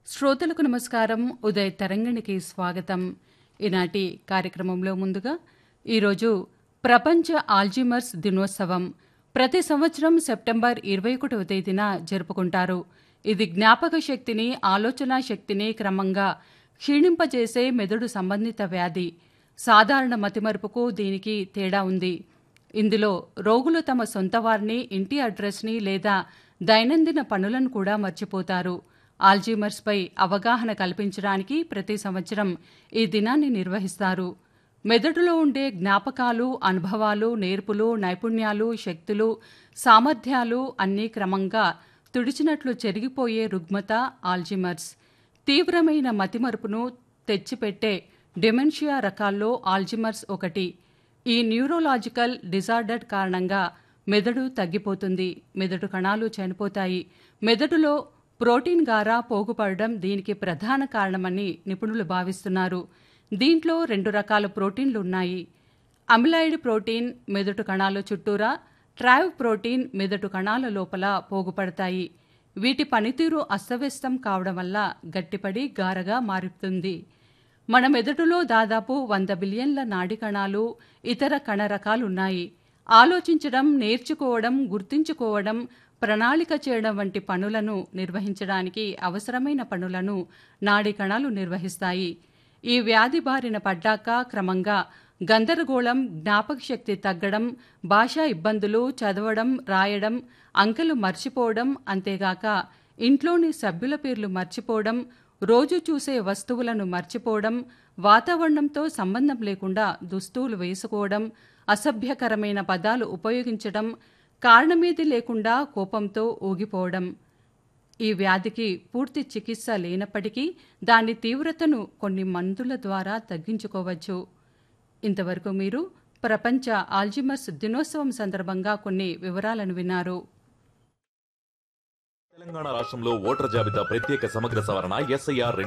శ్రోతలకు నమస్కారం ఉదయ్ తరంగిణికి స్వాగతం ఈనాటి కార్యక్రమంలో ముందుగా ఈరోజు ప్రపంచ ఆల్జీమర్స్ దినోత్సవం ప్రతి సంవత్సరం సెప్టెంబర్ ఇరవై ఒకటవ తేదీన జరుపుకుంటారు ఇది జ్ఞాపక శక్తిని ఆలోచన శక్తిని క్రమంగా క్షీణింపజేసే మెదడు సంబంధిత వ్యాధి సాధారణ మతిమరుపుకు దీనికి తేడా ఉంది ఇందులో రోగులు తమ సొంత వారిని ఇంటి అడ్రస్ని లేదా దైనందిన పనులను కూడా మర్చిపోతారు ఆల్జీమర్స్పై అవగాహన కల్పించడానికి ప్రతి సంవత్సరం ఈ దినాన్ని నిర్వహిస్తారు మెదడులో ఉండే జ్ఞాపకాలు అనుభవాలు నేర్పులు నైపుణ్యాలు శక్తులు సామర్థ్యాలు అన్నీ క్రమంగా తుడిచినట్లు చెరిగిపోయే రుగ్మత ఆల్జీమర్స్ తీవ్రమైన మతిమరుపును తెచ్చిపెట్టే డిమెన్షియా రకాల్లో ఆల్జిమర్స్ ఒకటి ఈ న్యూరోలాజికల్ డిజార్డర్ కారణంగా మెదడు తగ్గిపోతుంది మెదడు కణాలు చనిపోతాయి మెదడులో ప్రోటీన్ గారా పోగుపడడం దీనికి ప్రధాన కారణమని నిపుణులు భావిస్తున్నారు దీంట్లో రెండు రకాల ప్రోటీన్లు ఉన్నాయి అమిలాయిడ్ ప్రోటీన్ మెదడు కణాల చుట్టూరా ట్రావ్ ప్రోటీన్ మెదడు కణాల లోపల పోగుపడతాయి వీటి పనితీరు అస్తవ్యస్తం కావడం వల్ల గట్టిపడి గారగా మారుతుంది మన మెదడులో దాదాపు వంద బిలియన్ల నాడి కణాలు ఇతర కణ రకాలున్నాయి ఆలోచించడం నేర్చుకోవడం గుర్తించుకోవడం ప్రణాళిక చేయడం వంటి పనులను నిర్వహించడానికి అవసరమైన పనులను నాడి కణాలు నిర్వహిస్తాయి ఈ వ్యాధి బారిన పడ్డాక క్రమంగా గందరగోళం జ్ఞాపక శక్తి తగ్గడం భాషా ఇబ్బందులు చదవడం రాయడం అంకెలు మర్చిపోవడం అంతేగాక ఇంట్లోని సభ్యుల పేర్లు మర్చిపోవడం రోజు చూసే వస్తువులను మర్చిపోవడం వాతావరణంతో సంబంధం లేకుండా దుస్తువులు వేసుకోవడం అసభ్యకరమైన పదాలు ఉపయోగించడం కారణమేది లేకుండా కోపంతో ఊగిపోవడం ఈ వ్యాధికి పూర్తి చికిత్స లేనప్పటికీ దాని తీవ్రతను కొన్ని మందుల ద్వారా తగ్గించుకోవచ్చు ఇంతవరకు మీరు ప్రపంచ ఆల్జిమర్స్ దినోత్సవం సందర్భంగా కొన్ని వివరాలను విన్నారు తెలంగాణ రాష్ట్రంలో ఓటర్ జాబితా ప్రత్యేక సమగ్ర సవరణ ఎస్ఐఆర్